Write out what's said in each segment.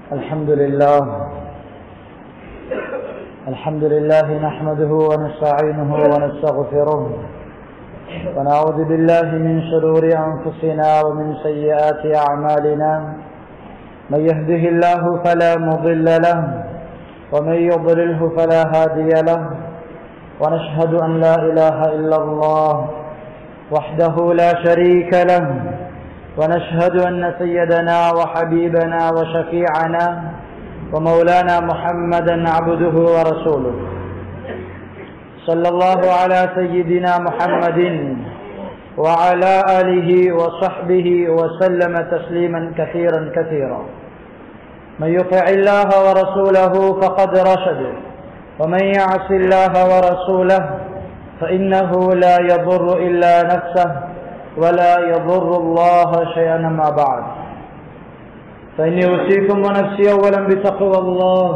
الحمد لله الحمد لله نحمده ونستعينه ونستغفره ونعوذ بالله من شرور أنفسنا ومن سيئات أعمالنا من يهده الله فلا مضل له ومن يضلله فلا هادي له ونشهد أن لا إله إلا الله وحده لا شريك له ونشهد أن سيدنا وحبيبنا وشفيعنا ومولانا محمدا عبده ورسوله صلى الله على سيدنا محمد وعلى آله وصحبه وسلم تسليما كثيرا كثيرا من يطع الله ورسوله فقد رشد ومن يعص الله ورسوله فإنه لا يضر إلا نفسه ولا يضر الله شيئا ما بعد فإني أوصيكم ونفسي أولا بتقوى الله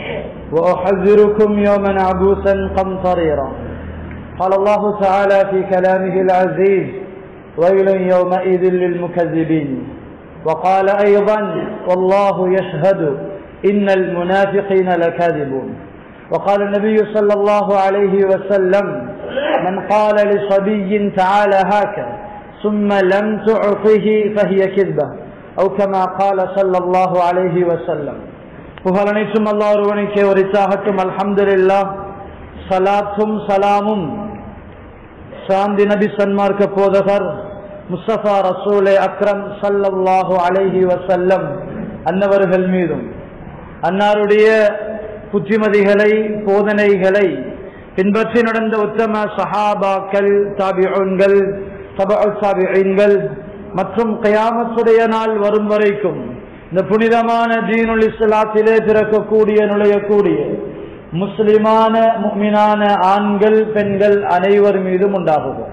وأحذركم يوما عبوسا قمطريرا قال الله تعالى في كلامه العزيز ويل يومئذ للمكذبين وقال أيضا والله يشهد إن المنافقين لكاذبون وقال النبي صلى الله عليه وسلم من قال لصبي تعالى هكذا ثم لم تعطه فهي كذبة أو كما قال صلى الله عليه وسلم புகழனைத்தும் அல்லா ஒருவனுக்கே உரித்தாகட்டும் அல்ஹம்துலில்லா சலாத்தும் சலாமும் சாந்தி நபி சன்மார்க்க போதகர் முஸ்தபா ரசூலே அக்ரம் சல்லல்லாஹு அலைஹி வசல்லம் அன்னவர்கள் மீதும் அன்னாருடைய புத்திமதிகளை போதனைகளை பின்பற்றி நடந்த உத்தம சஹாபாக்கள் தாபிகள் தபாபிகள் மற்றும் கயாமத்துடைய நாள் வரும் வரைக்கும் இந்த புனிதமான தீனுல் இஸ்லாத்திலே பிறக்கக்கூடிய நுழையக்கூடிய முஸ்லிமான முக்மினான ஆண்கள் பெண்கள் அனைவர் மீதும் உண்டாகும்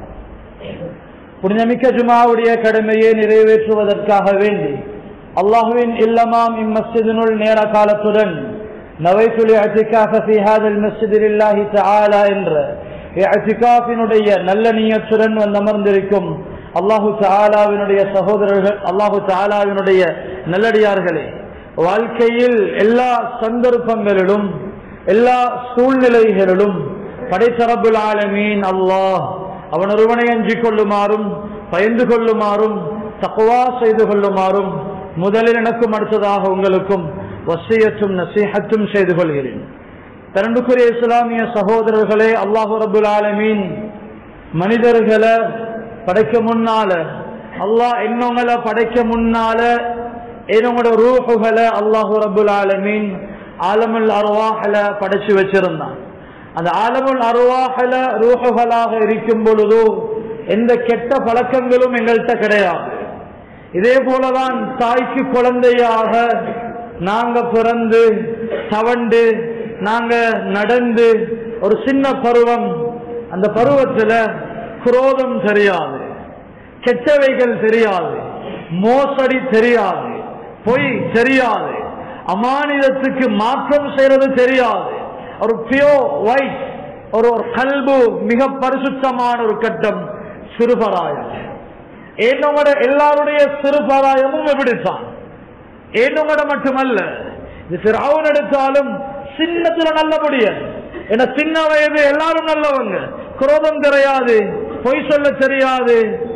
புனிதமிக்க ஜுமாவுடைய கடமையை நிறைவேற்றுவதற்காக வேண்டி அல்லாஹுவின் இல்லமாம் இம்மஸ்ஜிதினுள் நேர காலத்துடன் நவைத்துலி அத்திகாஃப ஃபி ஹாதல் மஸ்ஜிதில் இல்லாஹி தஆலா என்ற அத்திகாஃபினுடைய நல்ல நியத்துடன் வந்து அமர்ந்திருக்கும் அல்லாஹு தாலாவினுடைய சகோதரர்கள் அல்லாஹு தாலாவினுடைய நல்லடியார்களே வாழ்க்கையில் எல்லா சந்தர்ப்பங்களிலும் எல்லா சூழ்நிலைகளிலும் படைத்தரபுல் ஆலமீன் அல்லாஹ் அவன் ஒருவனை அஞ்சிக் கொள்ளுமாறும் பயந்து கொள்ளுமாறும் தக்குவா செய்து கொள்ளுமாறும் முதலில் எனக்கும் அடுத்ததாக உங்களுக்கும் வசியத்தும் நசீகத்தும் செய்து கொள்கிறேன் தரண்டுக்குரிய இஸ்லாமிய சகோதரர்களே அல்லாஹு ரபுல் ஆலமீன் மனிதர்களை படைக்க முன்னால அல்லாஹ் என்னவங்களை படைக்க முன்னால என்னோட ரூஹுகளை அல்லாஹு ரபுல் ஆலமீன் ஆலமுல் அருவாஹல படைச்சு வச்சிருந்தான் அந்த ஆலமுல் அருவாஹல ரூஹுகளாக இருக்கும் பொழுதோ எந்த கெட்ட பழக்கங்களும் எங்கள்கிட்ட கிடையாது இதே போலதான் தாய்க்கு குழந்தையாக நாங்க பிறந்து தவண்டு நாங்க நடந்து ஒரு சின்ன பருவம் அந்த பருவத்துல குரோதம் தெரியாது கெட்டவைகள் தெரியாது மோசடி தெரியாது பொய் தெரியாது அமானிதத்துக்கு மாற்றம் செய்யறது தெரியாது ஒரு பியோ ஒயிட் ஒரு ஒரு கல்பு மிக பரிசுத்தமான ஒரு கட்டம் சிறுபராயம் என்னோட எல்லாருடைய சிறுபராயமும் எப்படித்தான் என்னோட மட்டுமல்ல இது சிறாவன் எடுத்தாலும் சின்னத்துல நல்லபடியா ஏன்னா சின்ன வயது எல்லாரும் நல்லவங்க குரோதம் தெரியாது பொய் சொல்ல தெரியாது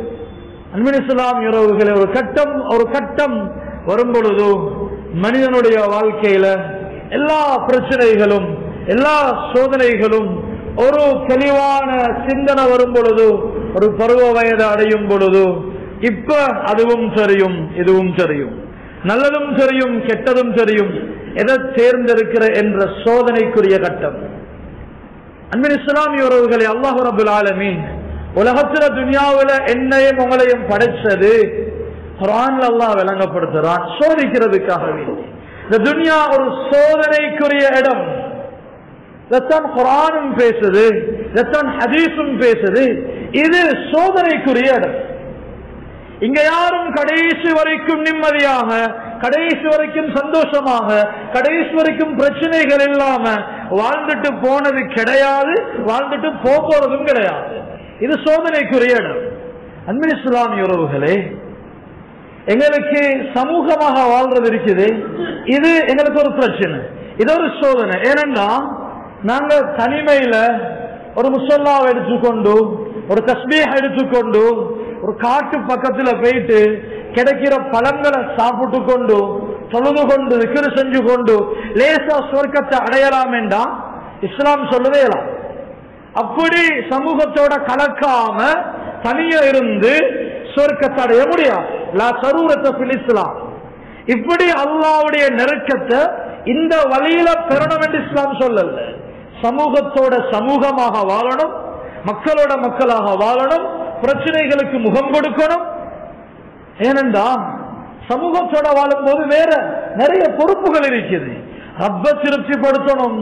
அன்பின் இஸ்லாம் உறவுகளை ஒரு கட்டம் ஒரு கட்டம் வரும் பொழுதோ மனிதனுடைய வாழ்க்கையில எல்லா பிரச்சனைகளும் எல்லா சோதனைகளும் ஒரு தெளிவான சிந்தனை வரும் பொழுது ஒரு பருவ வயது அடையும் பொழுது இப்ப அதுவும் தெரியும் இதுவும் தெரியும் நல்லதும் தெரியும் கெட்டதும் தெரியும் எதை தேர்ந்தெடுக்கிற என்ற சோதனைக்குரிய கட்டம் அன்பின் இஸ்லாமிய உறவுகளை அல்லாஹு ரபுல் ஆலமீன் உலகத்துல துனியாவுல என்னையும் உங்களையும் படைச்சது குரான்ல அல்லாஹ் விளங்கப்படுத்துறான் சோதிக்கிறதுக்காக வேண்டி இந்த துனியா ஒரு சோதனைக்குரிய இடம் இதைத்தான் குரானும் பேசுது இதைத்தான் ஹதீஸும் பேசுது இது சோதனைக்குரிய இடம் இங்க யாரும் கடைசி வரைக்கும் நிம்மதியாக கடைசி வரைக்கும் சந்தோஷமாக கடைசி வரைக்கும் பிரச்சனைகள் இல்லாம வாழ்ந்துட்டு போனது கிடையாது வாழ்ந்துட்டு போறதும் கிடையாது இது சோதனைக்குரிய இடம் அன்பின் இஸ்லாமிய உறவுகளே எங்களுக்கு சமூகமாக வாழ்றது இருக்குது இது எங்களுக்கு ஒரு பிரச்சனை இது ஒரு சோதனை ஏனென்றா நாங்க தனிமையில ஒரு முசல்லாவை எடுத்துக்கொண்டு ஒரு தஸ்பீஹ் எடுத்துக்கொண்டு ஒரு காட்டு பக்கத்துல போயிட்டு கிடைக்கிற பழங்களை சாப்பிட்டு கொண்டு தொழுது கொண்டு விக்கிர செஞ்சு கொண்டு லேசா சொர்க்கத்தை அடையலாம் என்றா இஸ்லாம் சொல்லுதே இயலாம். அப்படி சமூகத்தோட கலக்காம தனியா இருந்து சொர்க்கத்தை அடைய முடியாது லா சரூரத்தை பிலிஸ்லாம் இப்படி அல்லாவுடைய நெருக்கத்தை இந்த வழியில பெறணும் என்று இஸ்லாம் சொல்லல சமூகத்தோட சமூகமாக வாழணும் மக்களோட மக்களாக வாழணும் பிரச்சனைகளுக்கு முகம் கொடுக்கணும் ஏனென்றா சமூகத்தோட வாழும்போது வேற நிறைய பொறுப்புகள் இருக்குது ரப்ப திருப்திப்படுத்தணும்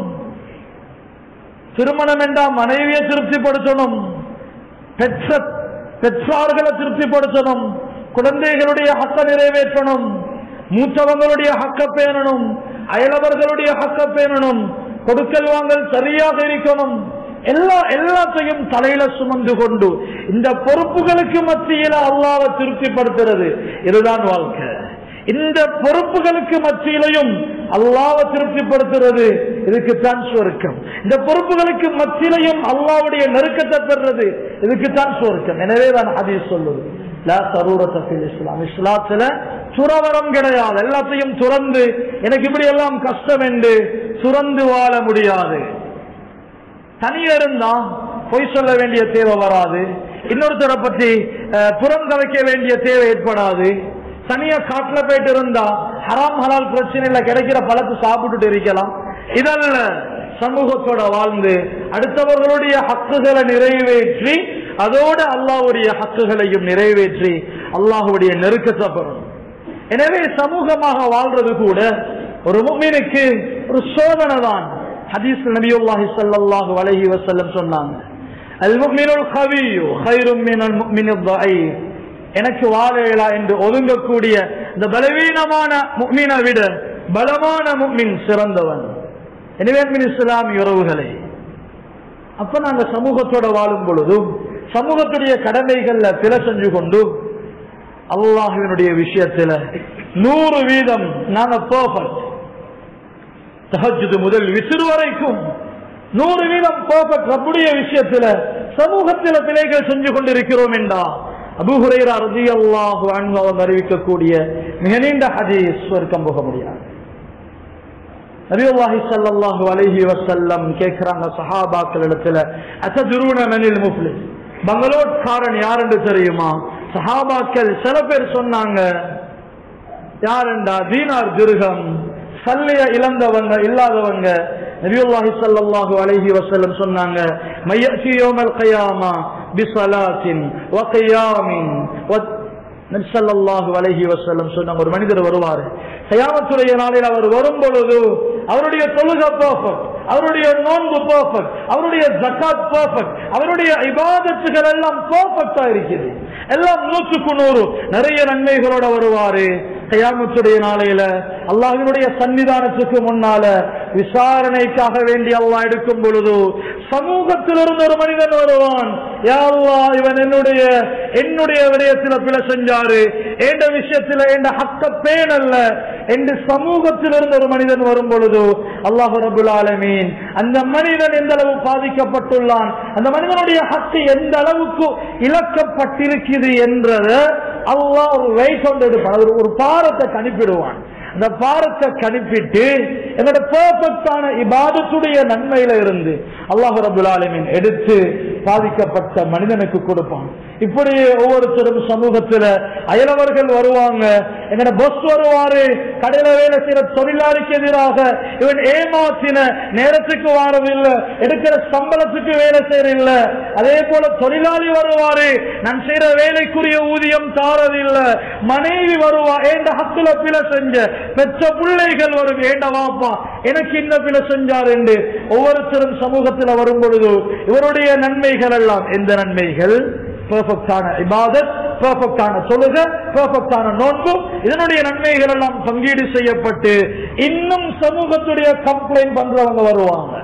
திருமணம் என்றா மனைவியை திருப்திப்படுத்தணும் பெற்ற பெற்றார்களை திருப்திப்படுத்தணும் குழந்தைகளுடைய ஹக்க நிறைவேற்றணும் மூத்தவங்களுடைய ஹக்க பேணணும் அயலவர்களுடைய ஹக்க பேணணும் கொடுக்கல் வாங்கல் சரியாக இருக்கணும் எல்லா எல்லாத்தையும் தலையில சுமந்து கொண்டு இந்த பொறுப்புகளுக்கு மத்தியில அல்லாவை திருப்திப்படுத்துறது இதுதான் வாழ்க்கை இந்த பொறுப்புகளுக்கு மத்தியிலையும் அல்லாவை திருப்திப்படுத்துறது இதுக்குத்தான் சுவர்க்கம் இந்த பொறுப்புகளுக்கு மத்தியிலையும் அல்லாவுடைய நெருக்கத்தை பெறுறது இதுக்குத்தான் சுவர்க்கம் எனவே தான் ஹதீஸ் சொல்லுது லா சரூரத்த ஃபில் இஸ்லாம் இஸ்லாத்துல துறவரம் கிடையாது எல்லாத்தையும் துறந்து எனக்கு இப்படி எல்லாம் கஷ்டம் என்று துறந்து வாழ முடியாது தனியா இருந்தா பொய் சொல்ல வேண்டிய தேவை வராது இன்னொருத்தரை பற்றி அஹ், புறம் கலைக்க வேண்டிய தேவை ஏற்படாது தனியா காட்டுல போயிட்டு இருந்தா ஹராம் ஹலால் பிரச்சனையில கிடைக்கிற பழத்தை சாப்பிட்டுட்டு இருக்கலாம் இதல்ல சமூகத்தோட வாழ்ந்து அடுத்தவர்களுடைய ஹக்குகளை நிறைவேற்றி அதோட அல்லாஹ்வுடைய ஹக்குகளையும் நிறைவேற்றி அல்லாஹ்வுடைய நெருக்கத்தை பெறணும் எனவே சமூகமாக வாழ்றது கூட ஒரு முக்மீனுக்கு ஒரு சோதனை தான் ஹதீஸ் நபியுல்லாஹி ஸல்லல்லாஹு அலைஹி வஸல்லம் சொன்னாங்க அல் முஃமினுல் கவியு கைரும் மினல் முஃமினில் தஈஃப் எனக்கு வாழையலா என்று ஒதுங்கக்கூடிய இந்த பலவீனமான முக்மீனை விட பலமான முக்மின் சிறந்தவன் எனவே அன்பின் இஸ்லாமிய உறவுகளே அப்ப நாங்க சமூகத்தோட வாழும் பொழுதும் சமூகத்துடைய கடமைகள்ல பிற செஞ்சு கொண்டு அல்லாஹுவினுடைய விஷயத்துல நூறு வீதம் நாங்க பர்ஃபெக்ட் தஹஜ்ஜுது முதல் விசிறு வரைக்கும் நூறு வீதம் பர்ஃபெக்ட் ரப்புடைய விஷயத்துல சமூகத்தில பிழைகள் செஞ்சு கொண்டிருக்கிறோம் என்றா அபூ ஹுரைரா ரலியல்லாஹு அன்ஹு அவர் அறிவிக்கக்கூடிய மிக நீண்ட ஹதீஸ் சொர்க்கம் போக முடியாது நபியுல்லாஹி ஸல்லல்லாஹு அலைஹி வஸல்லம் கேக்குறாங்க சஹாபாக்கள் இடத்துல அத்ததுரூன மனில் முஃப்லிஸ் பங்களோட்காரன் யார் என்று தெரியுமா சஹாபாக்கள் சில பேர் சொன்னாங்க யாருண்டா தீனார் திருகம் சல்லிய இழந்தவங்க இல்லாதவங்க நபியுல்லாஹி ஸல்லல்லாஹு அலைஹி வஸல்லம் சொன்னாங்க மையத்தி யௌமல் கியாமா பிஸலாத்தின் வ கியாமின் வ நபி ஸல்லல்லாஹு அலைஹி வஸல்லம் சொன்னாங்க ஒரு மனிதர் வருவார் கயாமத்துடைய நாளில் அவர் வரும் பொழுது அவருடைய தொழுகை பர்ஃபெக்ட் அவருடைய நோன்பு பர்ஃபெக்ட் அவருடைய ஜகாத் பர்ஃபெக்ட் அவருடைய இபாதத்துகள் எல்லாம் பர்ஃபெக்டா இருக்குது எல்லாம் நூற்றுக்கு நூறு நிறைய நன்மைகளோட வருவாரு கயாமத்துடைய நாளையில அல்லாஹினுடைய சன்னிதானத்துக்கு முன்னால விசாரணைக்காக வேண்டி அல்லாஹ் எடுக்கும் பொழுது சமூகத்திலிருந்து ஒரு மனிதன் வருவான் யா அல்லாஹ் இவன் என்னுடைய என்னுடைய விடயத்துல பிழை செஞ்சாரு என்ற விஷயத்துல என்ற ஹக்க பேன் அல்ல என்று சமூகத்திலிருந்து ஒரு மனிதன் வரும் பொழுது அல்லாஹு ரபுல் ஆலமீன் அந்த மனிதன் எந்த அளவு பாதிக்கப்பட்டுள்ளான் அந்த மனிதனுடைய ஹக்கு எந்த அளவுக்கு இழக்கப்பட்டிருக்குது என்றத அல்லாஹ் ஒரு வெயிட் கொண்டு எடுப்பான் ஒரு- ஒரு பாரத்தை கணிப்பிடுவான் அந்த பாரத்தை கணிப்பிட்டு என்னோட பெர்ஃபெக்டான இபாதத்துடைய நன்மையில இருந்து அல்லாஹ் ரபுல் ஆலமீன் எடுத்து பாதிக்கப்பட்ட மனிதனுக்கு கொடுப்பான் இப்படி ஒவ்வொருத்தரும் சமூகத்துல அயலவர்கள் வருவாங்க எங்கட பஸ் வருவாரு கடையில வேலை செய்யற தொழிலாளிக்கு எதிராக இவன் ஏமாத்தின நேரத்துக்கு வாரதில்லை எடுக்கிற சம்பளத்துக்கு வேலை செய்யறதில்ல அதே போல தொழிலாளி வருவாரு நான் செய்யற வேலைக்குரிய ஊதியம் தாரதில்லை மனைவி வருவா ஏண்ட ஹத்துல பிழை செஞ்ச பெற்ற பிள்ளைகள் வரும் ஏண்ட வாப்பா எனக்கு இந்த பிழை செஞ்சார் என்று ஒவ்வொருத்தரும் சமூகத்தில் வரும் பொழுது இவருடைய நன்மைகள் எல்லாம் எந்த நன்மைகள் பெர்ஃபெக்டான இபாதத் பெர்ஃபெக்டான தொழுக பெர்ஃபெக்டான நோன்பு இதனுடைய நன்மைகள் எல்லாம் பங்கீடு செய்யப்பட்டு இன்னும் சமூகத்துடைய கம்ப்ளைண்ட் பண்றவங்க வருவாங்க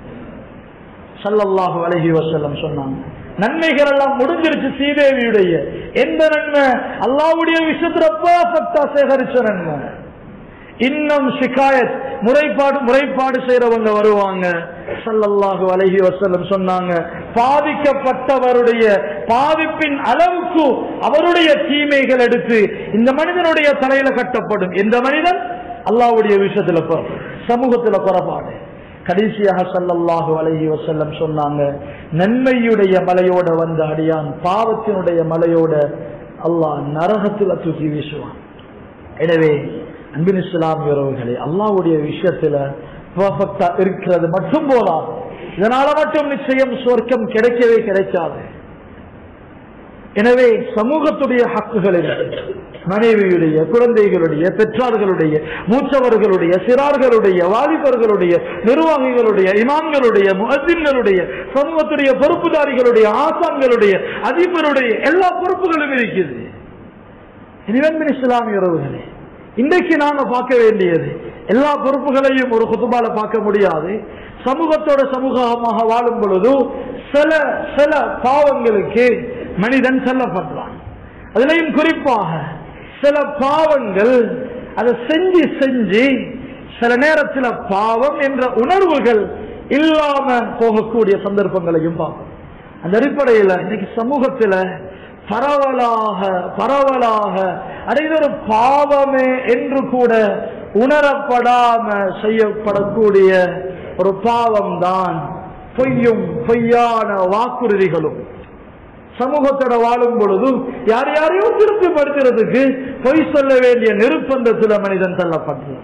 ஸல்லல்லாஹு அலைஹி வஸல்லம் சொன்னாங்க நன்மைகள் எல்லாம் முடிஞ்சிருச்சு சீதேவியுடைய எந்த நன்மை அல்லாஹ்வுடைய விஷயத்துல பெர்ஃபெக்டா சேகரிச்ச நன்மை இன்னும் ஷிகாயத் முறைப்பாடு முறைப்பாடு செய்யறவங்க வருவாங்க ஸல்லல்லாஹு அலைஹி வஸல்லம் சொன்னாங்க பாதிக்கப்பட்டவருடைய பாதிப்பின் அளவுக்கு அவருடைய தீமைகள் எடுத்து இந்த மனிதனுடைய தலையில கட்டப்படும் இந்த மனிதன் அல்லாஹ்வுடைய விஷயத்துல போ- சமூகத்துல குறைபாடு கடைசியாக ஸல்லல்லாஹு அலைஹி வஸல்லம் சொன்னாங்க நன்மையுடைய மலையோட வந்த அடியான் பாவத்தினுடைய மலையோட அல்லாஹ் நரகத்துல தூக்கி வீசுவான் எனவே அன்பின் இஸ்லாமிய உறவுகளே அல்லாஹ்வுடைய விஷயத்துல பெர்ஃபெக்டா இருக்கிறது மட்டும் போதாது இதனால மட்டும் நிச்சயம் சொர்க்கம் கிடைக்கவே கிடைக்காது எனவே சமூகத்துடைய ஹக்குகளில் மனைவியுடைய குழந்தைகளுடைய பெற்றார்களுடைய மூச்சவர்களுடைய சிறார்களுடைய வாலிபர்களுடைய நிர்வாகிகளுடைய இமாம்களுடைய முகத்தின்களுடைய சமூகத்துடைய பொறுப்புதாரிகளுடைய ஆசான்களுடைய அதிபருடைய எல்லா பொறுப்புகளும் இருக்குது இனிவன்பின் இஸ்லாமிய உறவுகளே இன்றைக்கு நாம பார்க்க வேண்டியது எல்லா பொறுப்புகளையும் ஒரு குத்துபால பார்க்க முடியாது சமூகத்தோட சமூகமாக வாழும் பொழுது சில சில பாவங்களுக்கு மனிதன் செல்லப்படுறான் அதுலயும் குறிப்பாக சில பாவங்கள் அதை செஞ்சு செஞ்சு சில நேரத்தில் பாவம் என்ற உணர்வுகள் இல்லாம போகக்கூடிய சந்தர்ப்பங்களையும் பார்ப்போம் அந்த அடிப்படையில் இன்னைக்கு சமூகத்துல பரவலாக பரவலாக அது இது ஒரு பாவமே என்று கூட உணரப்படாம செய்யப்படக்கூடிய ஒரு பாவம் தான் பொய்யும் பொய்யான வாக்குறுதிகளும் சமூகத்தோட வாழும் பொழுது யார் யாரையோ திருப்திப்படுத்துறதுக்கு பொய் சொல்ல வேண்டிய நிர்பந்தத்துல மனிதன் தள்ளப்படுறான்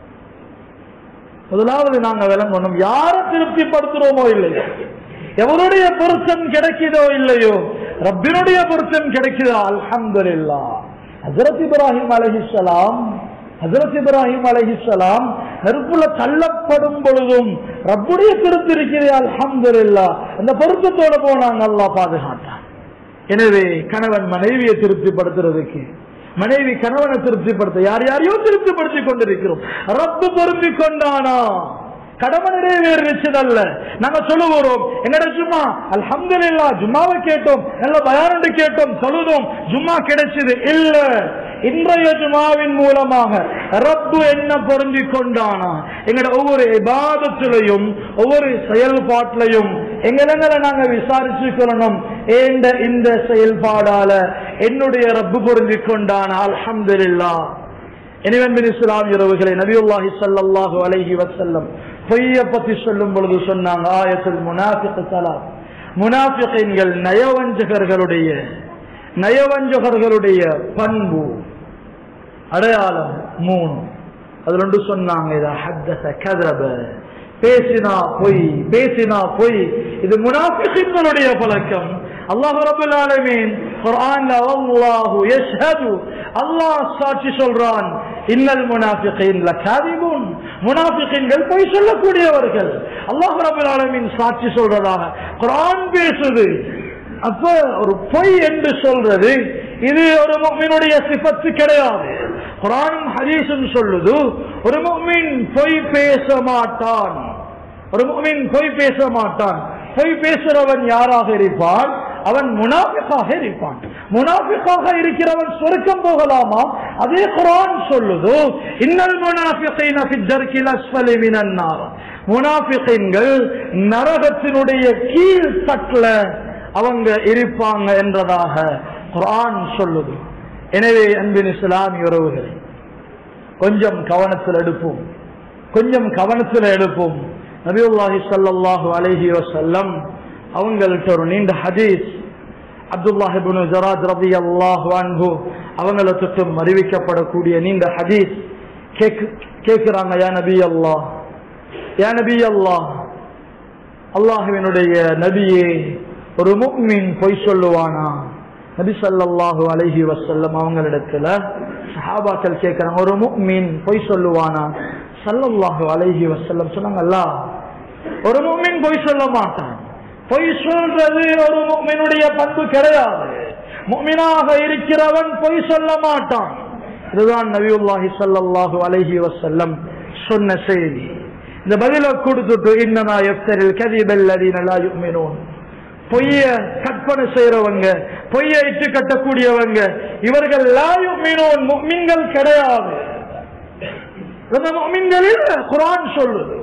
முதலாவது நாங்க விளங்கணும் யாரை திருப்திப்படுத்துறோமோ இல்லையோ எவருடைய பொருத்தம் கிடைக்குதோ இல்லையோ ரப்பினுடைய பொருத்தம் கிடைக்குதா அல்ஹம்துலில்லா ஹஜரத் இப்ராஹிம் அலைஹிஸ்ஸலாம் ஹஜரத் இப்ராஹிம் அலைஹிஸ்ஸலாம் நெருப்புல தள்ளப்படும் பொழுதும் ரப்புடைய திருப்தி இருக்கிறது அல்ஹம்துலில்லா அந்த பொருத்தத்தோட போனாங்க அல்லாஹ் பாதுகாத்தான் எனவே கணவன் மனைவியை திருப்திப்படுத்துறதுக்கு மனைவி கணவனை திருப்திப்படுத்த யார் யாரையோ திருப்திப்படுத்தி கொண்டிருக்கிறோம் ரப்பு பொருந்தி கொண்டானா கடமை நிறைவேறிச்சதல்ல நாங்க சொல்லுவோம் என்னடா ஜும்மா அல்ஹம்துலில்லாஹ் ஜும்மாவை கேட்டோம் நல்ல பயானண்டு கேட்டோம் தொழுதோம் ஜும்மா கிடைச்சது இல்ல இன்றைய ஜுமாவின் மூலமாக ரப்பு என்ன பொருந்தி கொண்டானா எங்கட ஒவ்வொரு இபாதத்திலையும் ஒவ்வொரு செயல்பாட்டிலையும் எங்களை நாங்க விசாரிச்சுக்கொள்ளணும் ஏண்ட இந்த செயல்பாடால என்னுடைய ரப்பு பொருந்தி கொண்டானா அல்ஹம்துலில்லாஹ் இனிவன்பின் இஸ்லாம் இரவுகளை நபியுல்லாஹி ஸல்லல்லாஹு அலைஹி வஸல்லம் பொய்ய பத்தி சொல்லும் பொழுது சொன்னாங்க ஆயத்துல் முனாஃபிக் ஸலாத் முனாஃபிகீன்கள் நயவஞ்சகர்களுடைய நயவஞ்சகர்களுடைய பண்பு அடையாளம் மூணு அதுல ஒன்று சொன்னாங்க இதா ஹத்தஸ கதப பேசினா பொய் பேசினா பொய் இது முனாஃபிகீன்களுடைய பழக்கம் அல்லாஹ் ரப்பல் ஆலமீன் குர்ஆன்ல அல்லாஹு யஷ்ஹது அல்லாஹ் சாட்சி சொல்றான் இன்னல் முனாஃபிகீன் லகாதிபுன் முனாஃபிகீன்கள் பொய் சொல்லக்கூடியவர்கள் அல்லாஹ் ரப்பல் ஆலமீன் சாட்சி சொல்றதாக குர்ஆன் பேசுது அப்ப ஒரு பொய் என்று சொல்றது இது ஒரு முஃமினுடைய சிபத்து கிடையாது குர்ஆனும் ஹதீஸும் சொல்லுது ஒரு முஃமின் பொய் பேச மாட்டான் ஒரு முஃமின் பொய் பேச மாட்டான் பொய் பேசுறவன் யாராக இருப்பான் அவன் முனாஃபிக்காக இருப்பான் முனாஃபிக்காக இருக்கிறவன் சொர்க்கம் போகலாமா அதே குர்ஆன் சொல்லுது இன்னல் முனாஃபிகீன ஃபி தர்கில் அஸ்ஃபலி மினன் நார் முனாஃபிகீன்கள் நரகத்தினுடைய கீழ் தட்டுல அவங்க இருப்பாங்க என்றதாக குர்ஆன் சொல்லுது எனவே அன்பின் இஸ்லாமிய உறவுகளை கொஞ்சம் கவனத்தில் எடுப்போம் கொஞ்சம் கவனத்தில் எடுப்போம் நபியுல்லாஹி ஸல்லல்லாஹு அலைஹி வஸல்லம் அவங்கள்ட்ட ஒரு நீண்ட ஹதீஸ் அப்துல்லாஹ் இப்னு ஜராத் ரலியல்லாஹு அன்ஹு அவங்கள தொட்டும் அறிவிக்கப்படக்கூடிய நீண்ட ஹதீஸ் கேக்கு கேக்குறாங்க யா நபி அல்லாஹ் யா நபி அல்லாஹ் அல்லாஹுவினுடைய நபியே ஒரு முக்மின் பொய் சொல்லுவானா நபி ஸல்லல்லாஹு அலைஹி வஸல்லம் அவங்களிடத்துல சஹாபாக்கள் கேட்கிறாங்க ஒரு முக்மின் பொய் சொல்லுவானா ஸல்லல்லாஹு அலைஹி வஸல்லம் சொன்னாங்க அல்லாஹ் ஒரு முக்மின் பொய் சொல்ல மாட்டான் பொய் சொல்றது ஒரு முக்மினுடைய பண்பு கிடையாது முக்மினாக இருக்கிறவன் பொய் சொல்ல மாட்டான் இதுதான் நபியுல்லாஹி ஸல்லல்லாஹு அலைஹி வஸல்லம் சொன்ன செய்தி இந்த பதில கொடுத்துட்டு இன்னமா எஃப்தரில் கதிபல் அதீன லா யுமினூன் பொய்ய கற்பனை செய்யறவங்க பொய்ய இட்டு கட்டக்கூடியவங்க இவர்கள் லா யுமினூன் முக்மின்கள் கிடையாது இவங்க முஃமின்களில் குர்ஆன் சொல்லுது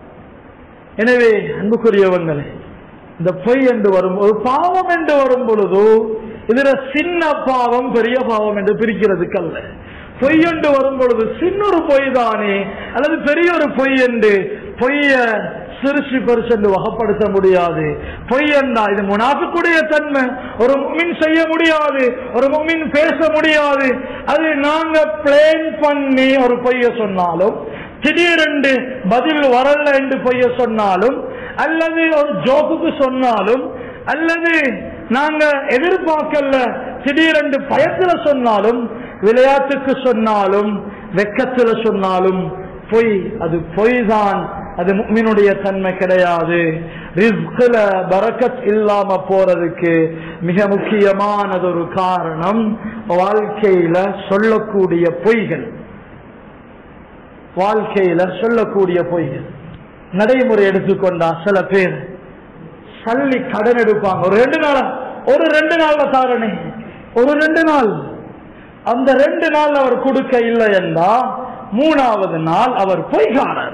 எனவே அன்புக்குரியவங்களே இந்த பொய் என்று வரும் ஒரு பாவம் என்று வரும் பொழுது இதுல சின்ன பாவம் பெரிய பாவம் என்று பிரிக்கிறதுக்கு அல்ல பொய் என்று வரும் பொழுது சின்ன ஒரு பொய் தானே அல்லது பெரிய ஒரு பொய் என்று பொய்ய சிறுசி பெருசு என்று வகப்படுத்த முடியாது பொய் என்றா இது முனாஃபிக்குடைய தன்மை ஒரு முமின் செய்ய முடியாது ஒரு முமின் பேச முடியாது அது நாங்க பிளேன் பண்ணி ஒரு பொய்ய சொன்னாலும் திடீரென்று பதில் வரல என்று பொய்ய சொன்னாலும் அல்லது ஒரு ஜோக்குக்கு சொன்னாலும் அல்லது நாங்க எதிர்பார்க்கல திடீரென்று பயத்துல சொன்னாலும் விளையாட்டுக்கு சொன்னாலும் வெக்கத்துல சொன்னாலும் பொய் அது பொய் தான் அது முக்மினுடைய தன்மை கிடையாது ரிஸ்குல பரக்கத் இல்லாம போறதுக்கு மிக முக்கியமானது ஒரு காரணம் வாழ்க்கையில சொல்லக்கூடிய பொய்கள் வாழ்க்கையில சொல்லக்கூடிய பொய்கள் நடைமுறை எடுத்துக்கொண்டா சில பேர் சல்லி கடன் எடுப்பாங்க ஒரு ரெண்டு நாள் ஒரு ரெண்டு நாள்ல தாரணே ஒரு ரெண்டு நாள் அந்த ரெண்டு நாள் அவர் கொடுக்க இல்லை என்றா மூணாவது நாள் அவர் பொய்காரர்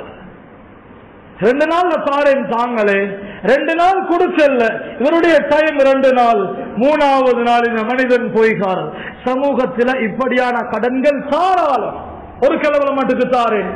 ரெண்டு நாள்ல தாரேன் தாங்களே ரெண்டு நாள் கொடுக்கல இவருடைய டைம் ரெண்டு நாள் மூணாவது நாள் இந்த மனிதன் பொய்காரர் சமூகத்தில் இப்படியான கடன்கள் தாராளம் ஒரு கிழவரை மட்டுக்கு தாரேன்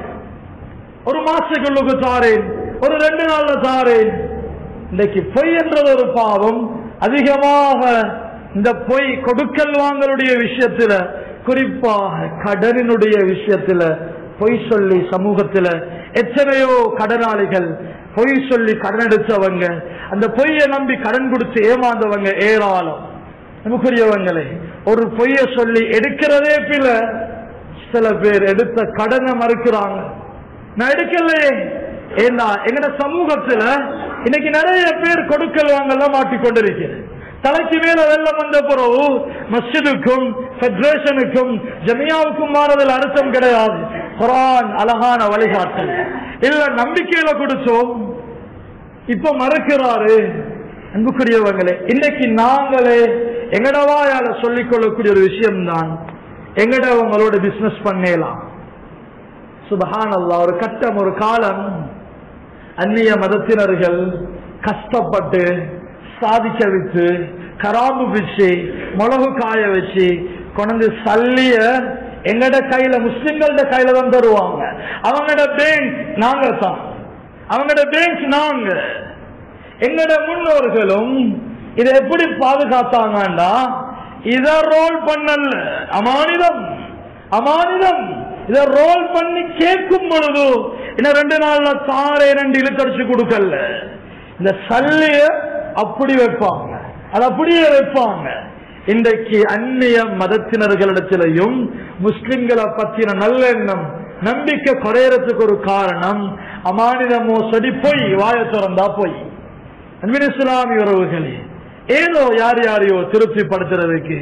ஒரு மாசத்துக்குள்ளுக்கு தாரேன் ஒரு ரெண்டு நாள்ல தாரேன் இன்னைக்கு பொய் என்றது ஒரு பாவம் அதிகமாக இந்த பொய் கொடுக்கல் வாங்கலுடைய விஷயத்துல குறிப்பாக கடனினுடைய விஷயத்துல பொய் சொல்லி சமூகத்துல எத்தனையோ கடனாளிகள் பொய் சொல்லி கடன் எடுத்தவங்க அந்த பொய்யை நம்பி கடன் கொடுத்து ஏமாந்தவங்க ஏராளம் நமக்குரியவங்களே ஒரு பொய்ய சொல்லி எடுக்கிறதே பில சில பேர் எடுத்த கடனை மறுக்கிறாங்க நான் எடுக்கலையே ஏன்னா எங்கட சமூகத்துல இன்னைக்கு நிறைய பேர் கொடுக்கல் வாங்கலாம் மாட்டிக்கொண்டிருக்கிறேன் தலைக்கு மேல வெள்ளம் வந்த பிறகு மஸ்ஜிதுக்கும் பெடரேஷனுக்கும் ஜமியாவுக்கும் மாறுதல் அர்த்தம் கிடையாது குரான் அழகான வழிகாட்டல் இல்ல நம்பிக்கையில கொடுத்தோம் இப்ப மறுக்கிறாரு அன்புக்குரியவங்களே இன்னைக்கு நாங்களே எங்கடவாயால சொல்லிக் கொள்ளக்கூடிய ஒரு விஷயம்தான் எங்கடவங்களோட பிசினஸ் பண்ணலாம் சுபஹான் ஒரு கட்டம் ஒரு காலம் அந்நிய மதத்தினர்கள் கஷ்டப்பட்டு சாதிக்க வச்சு கராம்பு பிச்சு மிளகு காய வச்சு கொண்டு சல்லிய எங்கட கையில முஸ்லிம்களோட கையில தான் தருவாங்க அவங்களோட பேங்க் நாங்க தான் அவங்களோட பேங்க் நாங்க எங்கட முன்னோர்களும் இதை எப்படி பாதுகாத்தாங்கன்னா இத ரோல் பண்ணல அமானிதம் அமானிதம் இத ரோல் பண்ணி கேட்கும் பொழுது இன்னும் ரெண்டு நாள்ல தாரே ரெண்டு இழுத்தடிச்சு கொடுக்கல இந்த சல்லிய அப்படி வைப்பாங்க அது அப்படியே வைப்பாங்க இன்றைக்கு அந்நிய மதத்தினர்களிடத்திலையும் முஸ்லிம்களை பத்தின நல்லெண்ணம் நம்பிக்கை குறையறதுக்கு ஒரு காரணம் அமானித மோசடி பொய் வாய திறந்தா பொய் அன்பின் இஸ்லாமி உறவுகளே ஏதோ யார் யாரையோ திருப்திப்படுத்துறதுக்கு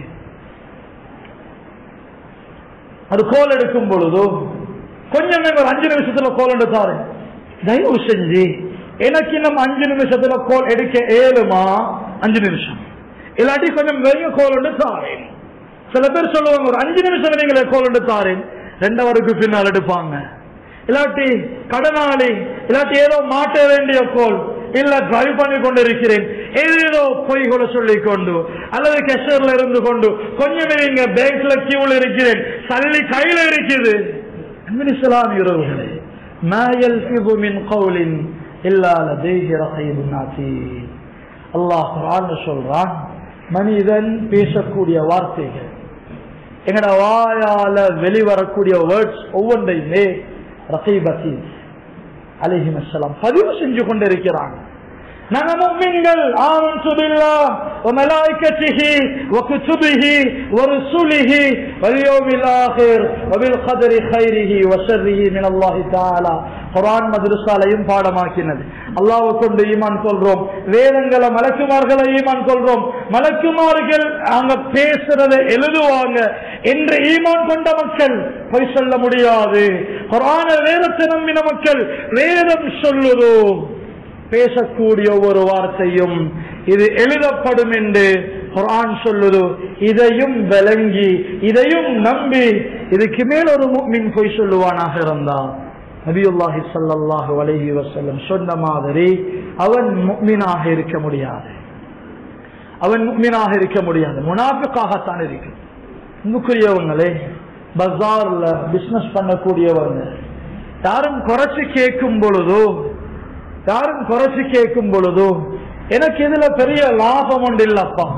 அது கோல் எடுக்கும் பொழுதோ கொஞ்சம் ஒரு அஞ்சு நிமிஷத்துல கோல் எடுத்தாரு தயவு செஞ்சு எனக்கு இன்னும் அஞ்சு நிமிஷத்துல கோல் எடுக்க ஏழுமா அஞ்சு நிமிஷம் இல்லாட்டி கொஞ்சம் வெறும் கோல் ஒன்று தாரேன் சில பேர் சொல்லுவாங்க ஒரு அஞ்சு நிமிஷம் நீங்களே கோல் ஒன்று தாரேன் ரெண்டவருக்கு பின்னால் எடுப்பாங்க இல்லாட்டி கடனாளி இல்லாட்டி ஏதோ மாட்ட வேண்டிய கோல் இல்ல டிரைவ் பண்ணி கொண்டு இருக்கிறேன் ஏதேதோ பொய்களை சொல்லிக் கொண்டு அல்லது கெஷர்ல இருந்து கொண்டு கொஞ்சம் நீங்க பேங்க்ல கியூல இருக்கிறேன் சல்லி கையில இருக்குது இஸ்லாமிய உறவுகளே ما يلفظ من قول إلا لديه رقيب عتيد அல்லாஹ் குரான் சொல்றான் மனிதன் பேசக்கூடிய வார்த்தைகள் எங்கட வாயால வெளிவரக்கூடிய வேர்ட்ஸ் ஒவ்வொன்றையுமே ரசீபத்தி அலிஹிமசலாம் பதிவு செஞ்சு கொண்டிருக்கிறாங்க நாங்க முக்மின்கள் ஆமன்து பில்லாஹ் وملائكته وكتبه ورسله واليوم الآخر وبالقدر خيره وشره من الله تعالى குரான் மதுரசாலையும் பாடமாக்கினது அல்லாவை கொண்டு ஈமான் கொள்றோம் வேதங்களை மலக்குமார்களை ஈமான் கொள்றோம் மலக்குமார்கள் அங்க பேசுறதை எழுதுவாங்க என்று ஈமான் கொண்ட மக்கள் பொய் சொல்ல முடியாது குரான வேதத்தை நம்பின மக்கள் வேதம் சொல்லுதோ பேசக்கூடிய ஒவ்வொரு வார்த்தையும் இது எழுதப்படும் என்று குர்ஆன் சொல்லுது இதையும் விளங்கி இதையும் நம்பி இதுக்கு மேல் ஒரு முக்மின் பொய் சொல்லுவானாக இருந்தான் நபியுல்லாஹி ஸல்லல்லாஹு அலைஹி வஸல்லம் சொன்ன மாதிரி அவன் முக்மினாக இருக்க முடியாது அவன் முக்மினாக இருக்க முடியாது முனாஃபிக்காகத்தான் இருக்கு இன்னுக்குரியவங்களே பஜார்ல பிசினஸ் பண்ணக்கூடியவங்க யாரும் குறைச்சு கேட்கும் பொழுதோ யாரும் குறைச்சு கேட்கும் பொழுதோ எனக்கு இதுல பெரிய லாபம் உண்டு இல்லப்பா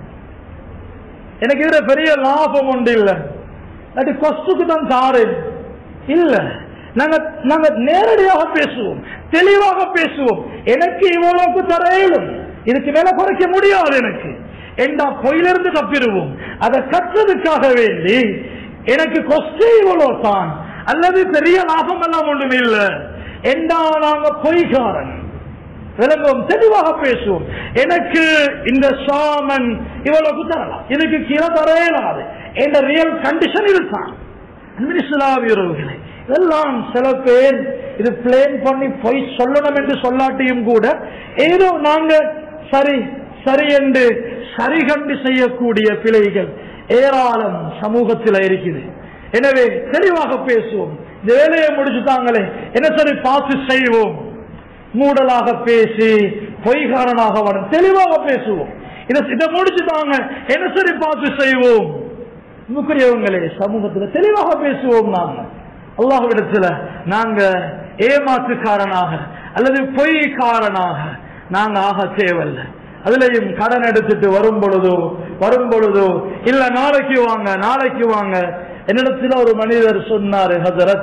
எனக்கு இதுல பெரிய லாபம் உண்டு இல்ல அது கொஸ்டுக்கு தான் தாரு இல்ல நாங்க நாங்க நேரடியாக பேசுவோம் தெளிவாக பேசுவோம் எனக்கு இவ்வளவுக்கு தர இயலும் இதுக்கு மேல குறைக்க முடியாது எனக்கு என்றா பொயிலிருந்து தப்பிடுவோம் அதை கற்றதுக்காக வேண்டி எனக்கு கொஸ்டே இவ்வளவு தான் அல்லது பெரிய லாபம் எல்லாம் ஒன்றும் இல்ல என்றா நாங்க பொய்காரன் விளங்குவோம் தெளிவாக பேசுவோம் எனக்கு இந்த சாமன் இவ்வளவு தரலாம் இதுக்கு கீழே தர இயலாது என்ற ரியல் கண்டிஷன் இதுதான் உறவுகளை இதெல்லாம் சில பேர் இது பிளேன் பண்ணி பொய் சொல்லணும் என்று சொல்லாட்டியும் கூட ஏதோ நாங்க சரி சரி என்று சரி கண்டு செய்யக்கூடிய பிழைகள் ஏராளம் சமூகத்தில் இருக்குது எனவே தெளிவாக பேசுவோம் இந்த வேலையை முடிச்சுட்டாங்களே என்ன சரி பார்த்து செய்வோம் மூடலாக பேசி பொய்காரனாக வரும் தெளிவாக பேசுவோம் இதை இதை முடிச்சுட்டாங்க என்ன சரி பார்த்து செய்வோம் முக்கியவங்களே சமூகத்தில் தெளிவாக பேசுவோம் நாங்க அல்லாஹ்விடத்துல நாங்க ஏமாற்றுக்காரனாக அல்லது பொய்க்காரனாக நாங்க ஆக தேவையில்லை அதுலயும் கடன் எடுத்துட்டு வரும் பொழுதோ வரும் பொழுதோ இல்ல நாளைக்கு வாங்க நாளைக்கு வாங்க என்னிடத்துல ஒரு மனிதர் சொன்னாரு ஹசரத்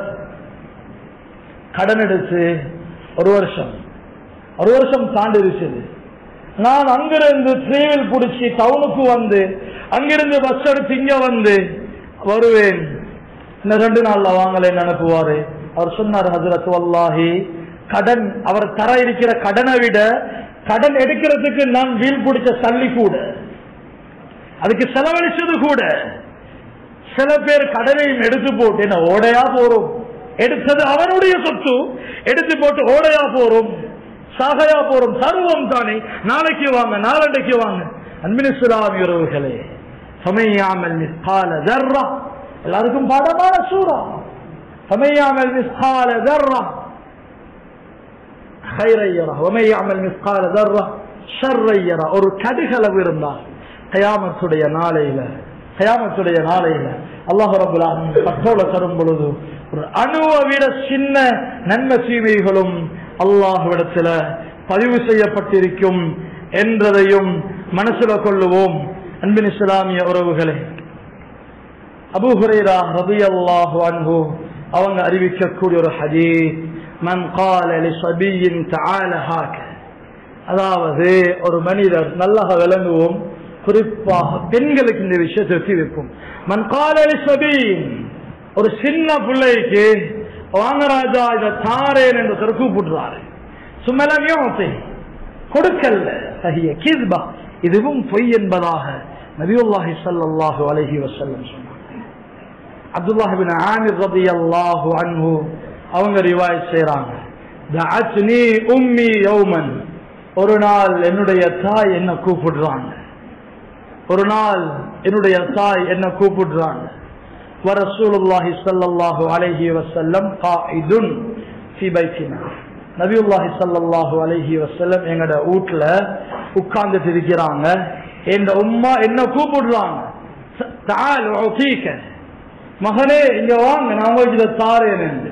கடன் எடுத்து ஒரு வருஷம் ஒரு வருஷம் தாண்டி இருக்குது நான் அங்கிருந்து ட்ரீவில் பிடிச்சி டவுனுக்கு வந்து அங்கிருந்து பஸ் எடுத்து இங்க வந்து வருவேன் இந்த ரெண்டு நாள்ல வாங்கலைன்னு அனுப்புவாரு அவர் சொன்னார் ஹசரத் வல்லாஹி கடன் அவர் தர இருக்கிற கடனை விட கடன் எடுக்கிறதுக்கு நான் வீல் பிடிச்ச தள்ளி கூட அதுக்கு செலவழிச்சது கூட சில பேர் கடனையும் எடுத்து போட்டு என்ன ஓடையா போறோம் எடுத்தது அவனுடைய சொத்து எடுத்து போட்டு ஓடையா போறோம் சாகையா போறோம் சர்வம் தானே நாளைக்கு வாங்க நாளண்டைக்கு வாங்க அன்பினிசுலாமி உறவுகளே சமையாமல் மிஸ்கால தர்ரா எல்லாருக்கும் பாடமான சூறா சமையாமல் மிஸ்கால தர்ரா ஹைரையரா ஒமையாமல் மிஸ்கால தர்ரா ஷர்ரையரா ஒரு கடுகளவு இருந்தால் கயாமத்துடைய நாளையில கயாமத்துடைய நாளையில அல்லாஹ் ரபுல் பட்டோல தரும் பொழுது ஒரு அணுவை விட சின்ன நன்மை தீமைகளும் அல்லாஹ்விடத்துல பதிவு செய்யப்பட்டிருக்கும் என்றதையும் மனசுல கொள்ளுவோம் அன்பின் இஸ்லாமிய உறவுகளே அபு ஹுரைரா ரபியல்லாஹு அன்ஹு அவங்க அறிவிக்கக்கூடிய ஒரு ஹதீஸ் மன் قال لصبي تعال هاك அதாவது ஒரு மனிதர் நல்லா விளங்குவோம் குறிப்பாக பெண்களுக்கு இந்த விஷயத்தை ஒத்தி வைப்போம் மன் قال لصبي ஒரு சின்ன பிள்ளைக்கு வாங்கராஜா இதை தாரேன் என்று ஒருத்தர் கூப்பிடுறாரு சும்மலமையும் கொடுக்கல்ல சகிய கிஸ்பா இதுவும் பொய் என்பதாக நபியுல்லாஹி ஸல்லல்லாஹு அலைஹி வஸல்லம் சொன்னாங்க அப்துல்லாஹ் பின் ஆமிர் ரலியல்லாஹு அன்ஹு அவங்க ரிவாயத் செய்றாங்க தஅத்னி உம்மி யௌமன் ஒரு நாள் என்னுடைய தாய் என்ன கூப்பிடுறாங்க ஒரு நாள் என்னுடைய தாய் என்ன கூப்பிடுறாங்க வரசூலுல்லாஹி ஸல்லல்லாஹு அலைஹி வஸல்லம் காயிதுன் ஃபி பைத்தினா நபியுல்லாஹி ஸல்லல்லாஹு அலைஹி வஸல்லம் எங்கட வீட்ல உட்கார்ந்துட்டு இருக்கிறாங்க என் உம்மா என்ன கூப்பிடுறாங்க தால் உதீக மகனே இங்க வாங்க நான் உங்களுக்கு இதை தாரேன் என்று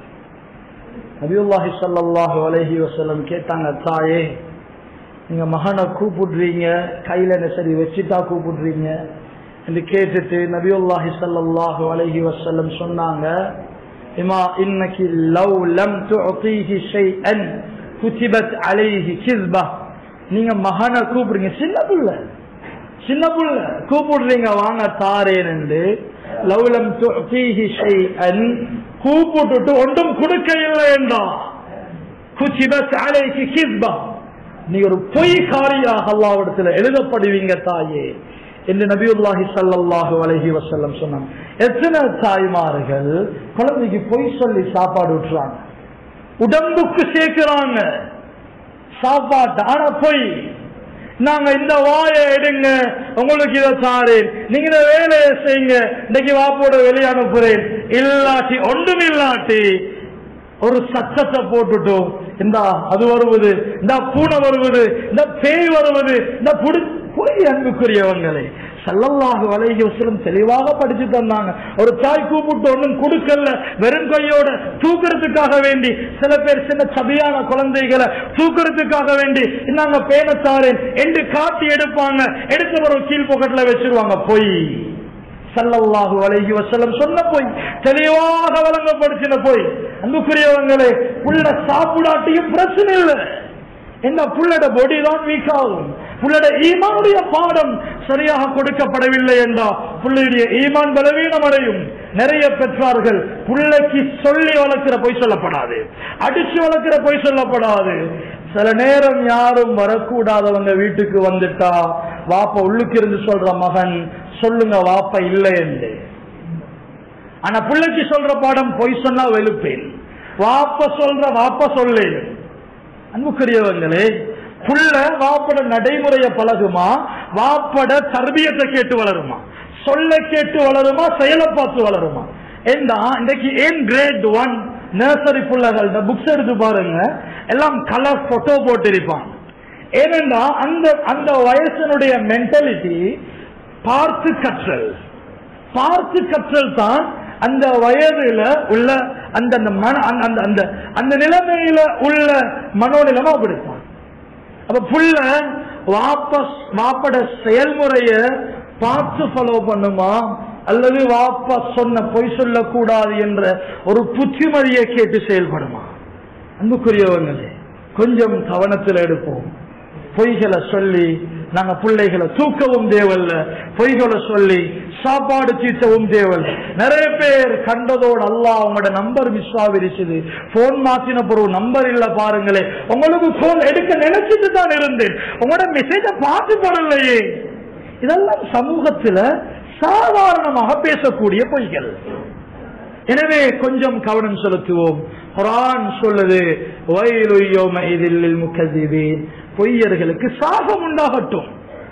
நபியுல்லாஹி ஸல்லல்லாஹு அலைஹி வஸல்லம் கேட்டாங்க தாயே நீங்க மகனை கூப்பிடுறீங்க கையில என்ன சரி வச்சுட்டா கூப்பிடுறீங்க என்று கேட்டுட்டு நபியுல்லாஹி ஸல்லல்லாஹு அலைஹி வஸல்லம் சொன்னாங்க இமா இன்னகி லவ் லம் துஅதீஹி ஷைஅன் குதிபத் அலைஹி கிஸ்பா நீங்க மகனை கூப்பிடுங்க சின்ன புள்ள சின்ன புள்ள கூப்பிடுறீங்க வாங்க தாரேன் என்று லவ்லம் துஅதீஹி ஷைஅன் கூப்பிட்டுட்டு ஒன்றும் கொடுக்க இல்லை என்றா குதிபத் அலைஹி கிஸ்பா நீ ஒரு பொய்காரியாக அல்லாவிடத்தில் எழுதப்படுவீங்க தாயே என்று நபியுல்லாஹி ஸல்லல்லாஹு அலைஹி வஸல்லம் சொன்னாங்க எத்தனை தாய்மார்கள் குழந்தைக்கு பொய் சொல்லி சாப்பாடு விட்டுறாங்க உடம்புக்கு சேர்க்கிறாங்க சாப்பாட்டு ஆனா பொய் நாங்க இந்த வாயை எடுங்க உங்களுக்கு இதை தாரேன் நீங்க இந்த வேலையை செய்யுங்க இன்னைக்கு வாப்போட வெளியே அனுப்புறேன் இல்லாட்டி ஒன்றும் இல்லாட்டி ஒரு சத்தத்தை போட்டுட்டோம் இந்த அது வருவது இந்த பூனை வருவது இந்த பேய் வருவது இந்த புடி போய் அன்புக்குரியவங்களே சல்லல்லாஹு அலைஹி வஸல்லம் தெளிவாக படிச்சு தந்தாங்க ஒரு தாய் கூப்பிட்டு ஒண்ணும் கொடுக்கல வெறும் கையோட தூக்குறதுக்காக வேண்டி சில பேர் சின்ன சபியான குழந்தைகளை தூக்குறதுக்காக வேண்டி நாங்க பேனத்தாரேன் என்று காட்டி எடுப்பாங்க எடுத்த பிறகு கீழ் பொக்கெட்ல வச்சிருவாங்க பொய் சல்லல்லாஹு அலைஹி வஸல்லம் சொன்ன போய் தெளிவாக வழங்கப்படுத்தின போய் அன்புக்குரியவங்களே புள்ள சாப்பிடாட்டியும் பிரச்சனை இல்லை என்ன புள்ளட பொடி தான் வீக் ஆகும் புள்ளட ஈமானுடைய பாடம் சரியாக கொடுக்கப்படவில்லை என்றா புள்ளையுடைய ஈமான் பலவீனம் அடையும் நிறைய பெற்றார்கள் புள்ளைக்கு சொல்லி வளர்க்கிற பொய் சொல்லப்படாது அடிச்சு வளர்க்கிற பொய் சொல்லப்படாது சில நேரம் யாரும் வரக்கூடாதவங்க வீட்டுக்கு வந்துட்டா வாப்ப உள்ளுக்கு இருந்து சொல்ற மகன் சொல்லுங்க வாப்ப இல்லை என்று ஆனா பிள்ளைக்கு சொல்ற பாடம் பொய் சொன்னா வெளுப்பேன் வாப்ப சொல்ற வாப்ப சொல்லேன் அன்புக்குரியவங்களே புள்ள வாப்பட நடைமுறைய பழகுமா வாப்பட தர்பியத்தை கேட்டு வளருமா சொல்ல கேட்டு வளருமா செயலை பார்த்து வளருமா ஏண்டா இன்னைக்கு ஏன் கிரேட் ஒன் நர்சரி புள்ளகள் புக்ஸ் எடுத்து பாருங்க எல்லாம் கலர் போட்டோ போட்டிருப்பான் ஏனென்றா அந்த அந்த வயசனுடைய மென்டாலிட்டி பார்த்து கற்றல் பார்த்து கற்றல் தான் அந்த வயதுல உள்ள அந்த அந்த மன அந்த அந்த அந்த அந்த நிலைமையில உள்ள மனோநிலைமை அப்படித்தான் அப்ப புள்ள வாபஸ் வாப்பட செயல்முறைய பார்த்து ஃபாலோ பண்ணுமா அல்லது வாப்பா சொன்ன பொய் சொல்லக்கூடாது என்ற ஒரு புத்திமதியை கேட்டு செயல்படுமா அன்புக்குரியவங்களே கொஞ்சம் கவனத்தில் எடுப்போம் பொய்களை சொல்லி நாங்க பிள்ளைகளை தூக்கவும் தேவல்ல பொய்களை சொல்லி சாப்பாடு தீர்த்தவும் தேவல் நிறைய பேர் கண்டதோடு அல்லாஹ் உங்களோட நம்பர் விஸ்வாவிரிச்சுது போன் மாத்தின பிறகு நம்பர் இல்ல பாருங்களே உங்களுக்கு போன் எடுக்க நினைச்சிட்டு தான் இருந்தேன் உங்களோட மெசேஜ பார்த்து படலையே இதெல்லாம் சமூகத்துல சாதாரணமாக பேசக்கூடிய பொய்கள் எனவே கொஞ்சம் கவனம் செலுத்துவோம் குரான் சொல்லுது வயலுயோம இதில் முக்கதிபீன் பொய்யர்களுக்கு சாபம் உண்டாகட்டும்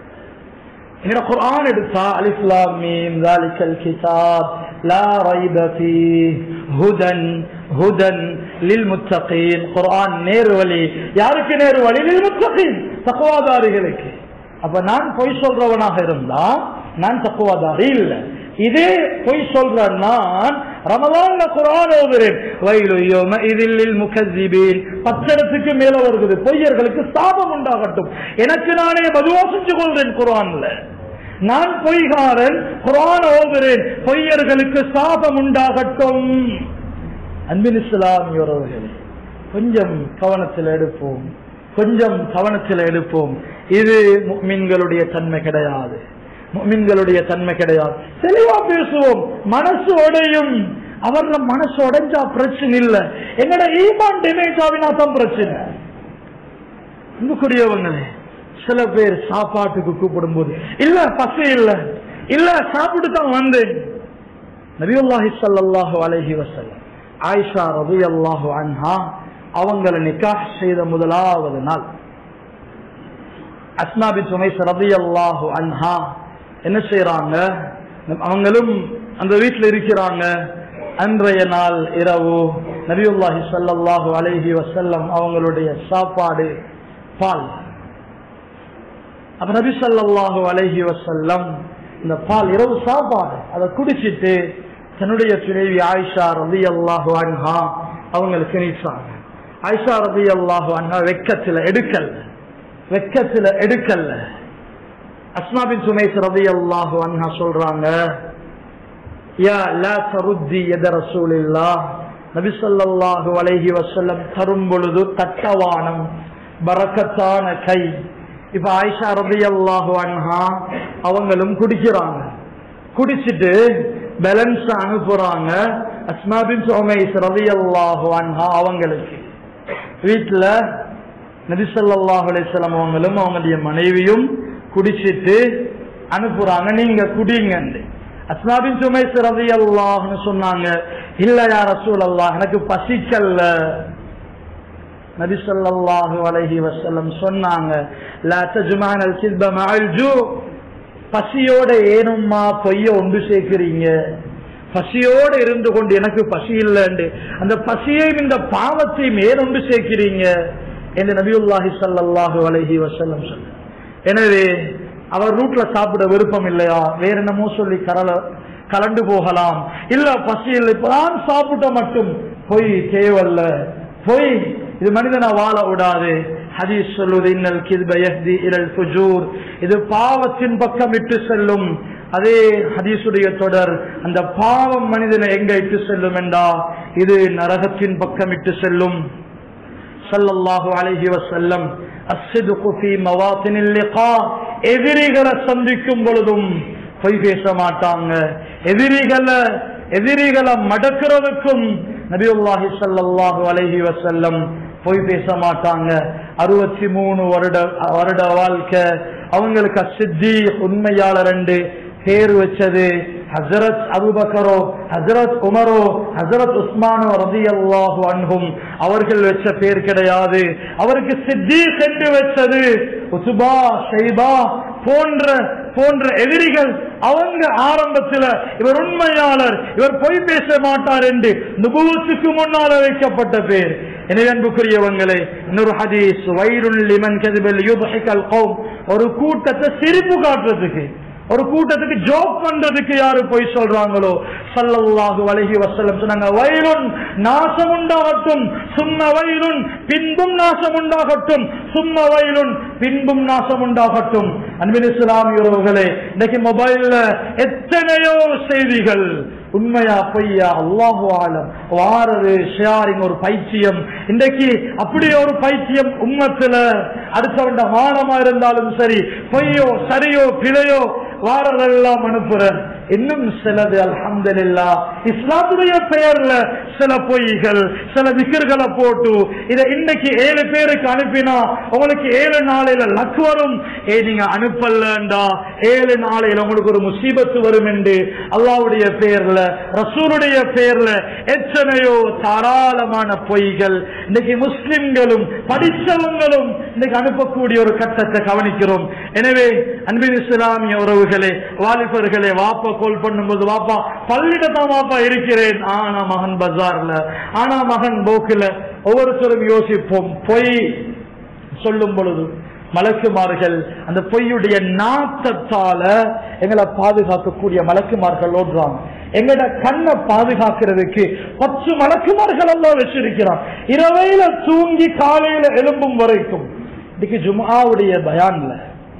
எங்கட குர்ஆன் எடுத்தா அலிஃப் லாம் மீம் ذلكல் கிதாப் லா ரைப ஃபீஹ் ஹுதன் ஹுதன் லில் முத்தகீன் குர்ஆன் நேர் வழி யாருக்கு நேர் வழி லில் முத்தகீன் தக்வாதாரிகளுக்கு அப்ப நான் பொய் சொல்றவனாக இருந்தா நான் தக்குவாதாரி இல்ல இதே பொய் சொல்ற நான் ரமலான்ல குரான் ஓதுறேன் வயலு யோம இதில் முகஜிபீன் பச்சடத்துக்கு மேல வருகிறது பொய்யர்களுக்கு சாபம் உண்டாகட்டும் எனக்கு நானே பதுவா செஞ்சு கொள்றேன் குரான்ல நான் பொய்காரன் குரான் ஓதுறேன் பொய்யர்களுக்கு சாபம் உண்டாகட்டும் அன்பின் இஸ்லாமியோரவர்களே கொஞ்சம் கவனத்தில் எடுப்போம் கொஞ்சம் கவனத்தில் எடுப்போம் இது முக்மின்களுடைய தன்மை கிடையாது முக்மின்களுடைய தன்மை கிடையாது தெளிவா பேசுவோம் மனசு உடையும் அவர்ல மனசு உடைஞ்சா பிரச்சனை இல்ல எங்கட ஈமான் டேமேஜ் ஆவினா தான் பிரச்சனை இங்குக்கூடியவங்களே சில பேர் சாப்பாட்டுக்கு கூப்பிடும் போது இல்ல பசி இல்ல இல்ல சாப்பிட்டு தான் வந்தேன் நபியுல்லாஹி ஸல்லல்லாஹு அலைஹி வஸல்லம் ஆயிஷா ரலியல்லாஹு அன்ஹா அவங்கள நிக்காஹ் செய்த முதலாவது நாள் அஸ்மா பின் சுமைஸ் ரலியல்லாஹு அன்ஹா என்ன செய்யறாங்க அவங்களும் அந்த வீட்டில் இருக்கிறாங்க அன்றைய நாள் இரவு நபியுல்லாஹி ஸல்லல்லாஹு அலைஹி வஸல்லம் அவங்களுடைய சாப்பாடு பால் அப்ப நபி ஸல்லல்லாஹு அலைஹி வஸல்லம் இந்த பால் இரவு சாப்பாடு அதை குடிச்சிட்டு தன்னுடைய துணைவி ஆயிஷா ரலியல்லாஹு அன்ஹா அவங்களுக்கு நீச்சாங்க ஆயிஷா ரலியல்லாஹு அன்ஹா வெக்கத்துல எடுக்கல வெக்கத்துல எடுக்கல அஸ்மாபின் சுமேஷ் ரலியல்லாஹு அன்ஹா சொல்றாங்க யா லா தருத்தி எத ரசூலில்லாஹ் நபி ஸல்லல்லாஹு அலைஹி வஸல்லம் தரும் பொழுது தட்டவானம் பரக்கத்தான கை இப்ப ஆயிஷா ரலியல்லாஹு அன்ஹா அவங்களும் குடிக்கிறாங்க குடிச்சிட்டு பேலன்ஸ் அனுப்புறாங்க அஸ்மாபின் சுமேஷ் ரலியல்லாஹு அன்ஹா அவங்களுக்கு வீட்டுல நபிசல்லாஹு அலிஸ்லாம் அவங்களும் அவங்களுடைய மனைவியும் குடிச்சிட்டு அனுப்புறாங்க நீங்க குடிங்க அஸ்மாபின் சுமைஸ் ரவி அல்லாஹ்னு சொன்னாங்க இல்ல யா ரசூல் அல்லாஹ் எனக்கு பசிக்கல்ல நபி ஸல்லல்லாஹு அலைஹி வஸல்லம் சொன்னாங்க லா தஜ்மஅனல் கிஸ்ப மஅல் ஜூ பசியோட ஏனும்மா பொய்ய ஒன்று சேர்க்கிறீங்க பசியோட இருந்து கொண்டு எனக்கு பசி இல்லைண்டு அந்த பசியையும் இந்த பாவத்தையும் ஏன் ஒன்று சேர்க்கிறீங்க என்று நபியுல்லாஹி ஸல்லல்லாஹு அலைஹி வஸல்லம் சொன்னார் எனவே அவர் ரூட்ல சாப்பிட விருப்பம் இல்லையா வேற என்னமோ சொல்லி கரல கலண்டு போகலாம் இல்ல பசி இல்லை இப்பதான் சாப்பிட்ட மட்டும் பொய் தேவல்ல பொய் இது மனிதனை வாழ விடாது ஹதீஸ் சொல்லுவது இன்னல் கித்ப யஹ்தி இலல் ஃபுஜூர் இது பாவத்தின் பக்கம் இட்டு செல்லும் அதே ஹதீசுடைய தொடர் அந்த பாவம் மனிதனை எங்க இட்டு செல்லும் என்றா இது நரகத்தின் பக்கம் இட்டு செல்லும் ஸல்லல்லாஹு அலைஹி வஸல்லம் அஸ்ஸிதுகு ஃபீ மவாத்தினில் லிகா எதிரிகளை சந்திக்கும் பொழுதும் பொய் பேச மாட்டாங்க எதிரிகளை எதிரிகளை மடக்கிறதுக்கும் நபியுல்லாஹி ஸல்லல்லாஹு அலைஹி வஸல்லம் பொய் பேச மாட்டாங்க அறுபத்தி மூணு வருட வருட வாழ்க்கை அவங்களுக்கு சித்தி உண்மையாளர் ரெண்டு பேர் வச்சது ஹசரத் அபுபக்கரோ ஹசரத் உமரோ ஹசரத் உஸ்மானோ ரதி அல்லாஹு அன்ஹும் அவர்கள் வச்ச பேர் கிடையாது அவருக்கு சித்தி சென்று வச்சது உசுபா ஷைபா போன்ற போன்ற எதிரிகள் அவங்க ஆரம்பத்தில் இவர் உண்மையாளர் இவர் பொய் பேச மாட்டார் என்று நுபுவத்துக்கு முன்னால வைக்கப்பட்ட பேர் எனவே அன்புக்குரியவங்களே இன்னொரு ஹதீஸ் வைருள் லிமன் கதிபல் யுபஹிகல் கௌம் ஒரு கூட்டத்தை சிரிப்பு காட்டுறதுக்கு ஒரு கூட்டத்துக்கு ஜோக் பண்றதுக்கு யாரு போய் சொல்றாங்களோ சல்லல்லாஹு அலைஹி வஸல்லம் சொன்னாங்க வயலுன் நாசம் உண்டாகட்டும் சும்ம வயலுன் பின்பும் நாசம் உண்டாகட்டும் சும்ம வயலுன் பின்பும் நாசம் உண்டாகட்டும் அன்பின் இஸ்லாமியர்களே இன்னைக்கு மொபைல்ல எத்தனையோ செய்திகள் உண்மையா பொய்யா அல்லாஹு ஆலம் வாரது ஷேரிங் ஒரு பைத்தியம் இன்றைக்கு அப்படி ஒரு பைத்தியம் உம்மத்துல அடுத்தவண்ட மானமா இருந்தாலும் சரி பொய்யோ சரியோ பிழையோ வாரதெல்லாம் அனுப்புறேன் இன்னும் சிலது அல்ஹம்துலில்லா இஸ்லாத்துடைய பெயர்ல சில பொய்கள் சில விக்கர்களை போட்டு இதை இன்னைக்கு ஏழு பேருக்கு அனுப்பினா உங்களுக்கு ஏழு நாளையில லக் வரும் ஏ நீங்க அனுப்பலண்டா ஏழு நாளையில உங்களுக்கு ஒரு முசீபத்து வரும் என்று அல்லாவுடைய பெயர்ல ரசூலுடைய பெயர்ல எத்தனையோ தாராளமான பொய்கள் இன்னைக்கு முஸ்லிம்களும் படித்தவங்களும் இன்னைக்கு அனுப்பக்கூடிய ஒரு கட்டத்தை கவனிக்கிறோம் எனவே அன்பின் இஸ்லாமிய உறவுகளே வாலிபர்களே வாப்பா கோல் பண்ணும்போது வாப்பா பள்ளிடத்தான் வாப்பா இருக்கிறேன் ஆனா மகன் பஜார்ல ஆனா மகன் போக்குல ஒவ்வொருத்தரும் யோசிப்போம் பொய் சொல்லும் பொழுது மலக்குமார்கள் அந்த பொய்யுடைய நாட்டத்தால எங்களை பாதுகாக்கக்கூடிய மலக்குமார்கள் ஓடுறாங்க எங்கட கண்ணை பாதுகாக்கிறதுக்கு பத்து மலக்குமார்கள் எல்லாம் வச்சிருக்கிறான் இரவையில தூங்கி காலையில எழும்பும் வரைக்கும் இன்னைக்கு ஜும்ஆவுடைய பயான்ல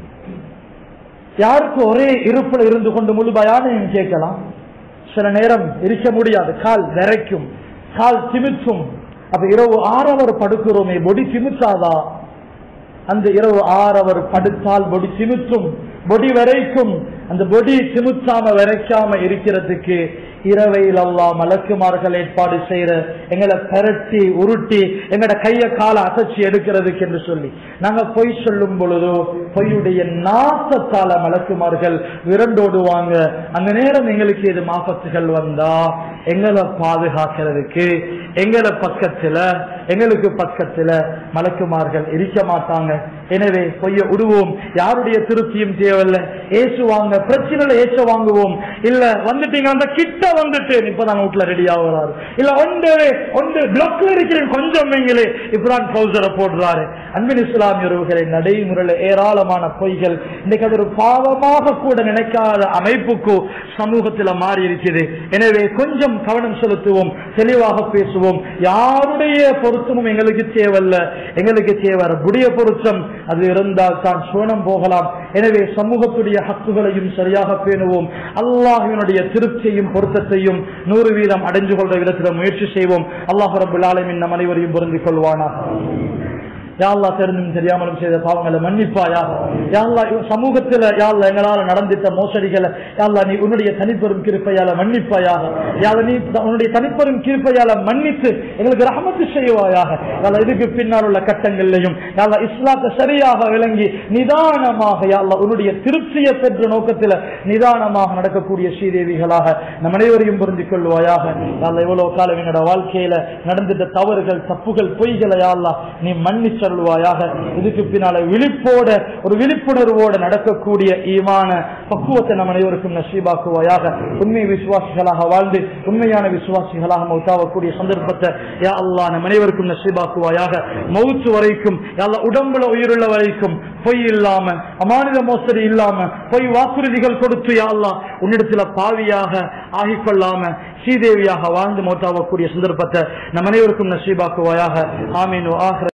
யாருக்கு ஒரே இருப்பில் இருந்து கொண்டு முழு பயானையும் கேட்கலாம் சில நேரம் இருக்க முடியாது கால் விரைக்கும் கால் திமிச்சும் அப்ப இரவு ஆறவர் படுக்கிறோமே பொடி திமிச்சாதா அந்த இரவு ஆறவர் படுத்தால் பொடி திமிச்சும் பொடி வரைக்கும் அந்த பொடி திமுத்தாம வரைக்காம இருக்கிறதுக்கு இரவையில் அல்லா மலக்குமார்கள் ஏற்பாடு செய்யற எங்களை பரட்டி உருட்டி எங்கட கைய கால அசைச்சி எடுக்கிறதுக்கு என்று சொல்லி நாங்க பொய் சொல்லும் பொழுதோ பொய்யுடைய நாசத்தால மலக்குமார்கள் விரண்டோடுவாங்க அந்த நேரம் எங்களுக்கு இது மாபத்துகள் வந்தா எங்களை பாதுகாக்கிறதுக்கு எங்களை பக்கத்துல எங்களுக்கு பக்கத்துல மலக்குமார்கள் இருக்க மாட்டாங்க எனவே பொய்ய விடுவோம் யாருடைய திருப்தியும் தேவையில்லை ஏசுவாங்க பிரச்சனையில ஏச வாங்குவோம் இல்ல வந்துட்டீங்க அந்த கிட்ட வந்துட்டேன் இப்பதான் வீட்டுல ரெடி ஆகுறாரு இல்ல ஒன்று ஒன்று பிளாக்ல இருக்கிறேன் கொஞ்சம் நீங்களே இப்பதான் ட்ரௌசரை போடுறாரு அன்பின் இஸ்லாமியர்களை நடைமுறையில ஏராளமான பொய்கள் இன்னைக்கு அது ஒரு பாவமாக கூட நினைக்காத அமைப்புக்கு சமூகத்துல மாறி இருக்குது எனவே கொஞ்சம் கவனம் செலுத்துவோம் தெளிவாக பேசுவோம் யாருடைய பொருத்தமும் எங்களுக்கு தேவையில்ல எங்களுக்கு தேவை புடிய பொருத்தம் அது இருந்தால் தான் சோனம் போகலாம் எனவே சமூகத்துடைய ஹக்குகளையும் சரியாக பேணுவோம் அல்லாஹினுடைய திருப்தியையும் பொருத்தத்தையும் நூறு வீதம் அடைஞ்சு கொள்ற விதத்தில் முயற்சி செய்வோம் அல்லாஹ் ரபுல் ஆலமின் நம் அனைவரையும் பொருந்திக் கொள்வானாக யாழ்லா தெரிந்தும் தெரியாமலும் செய்த பாவங்களை மன்னிப்பாயா யாழ்லா சமூகத்துல யாழ்லா எங்களால நடந்திட்ட மோசடிகளை யாழ்லா நீ உன்னுடைய தனிப்பெரும் கிருப்பையால மன்னிப்பாயாக யாழ நீ உன்னுடைய தனிப்பெரும் கிருப்பையால மன்னித்து எங்களுக்கு ரஹமத்து செய்வாயாக யாழ இதுக்கு பின்னால் உள்ள கட்டங்கள்லையும் யாழ்லா இஸ்லாத்தை சரியாக விளங்கி நிதானமாக யாழ்லா உன்னுடைய திருப்தியை பெற்ற நோக்கத்துல நிதானமாக நடக்கக்கூடிய ஸ்ரீதேவிகளாக நம் அனைவரையும் புரிந்து கொள்வாயாக யாழ்லா எவ்வளவு காலம் எங்களோட வாழ்க்கையில நடந்துட்ட தவறுகள் தப்புகள் பொய்களை யாழ்லா நீ மன்னிச்ச தந்தருள்வாயாக இதுக்கு பின்னால விழிப்போட ஒரு விழிப்புணர்வோட நடக்கக்கூடிய ஈமான பக்குவத்தை நம் அனைவருக்கும் நசீபாக்குவாயாக உண்மை விசுவாசிகளாக வாழ்ந்து உண்மையான விசுவாசிகளாக மௌத்தாவக்கூடிய சந்தர்ப்பத்தை யா அல்லாஹ் நம் அனைவருக்கும் நசீபாக்குவாயாக மௌத்து வரைக்கும் யா அல்லாஹ் உடம்புல உயிருள்ள வரைக்கும் பொய் இல்லாம அமானித மோசடி இல்லாம பொய் வாக்குறுதிகள் கொடுத்து யா அல்லாஹ் உன்னிடத்துல பாவியாக ஆகிக்கொள்ளாம ஸ்ரீதேவியாக வாழ்ந்து மௌத்தாவக்கூடிய சந்தர்ப்பத்தை நம் அனைவருக்கும் நசீபாக்குவாயாக ஆமீன் ஆஹ்ர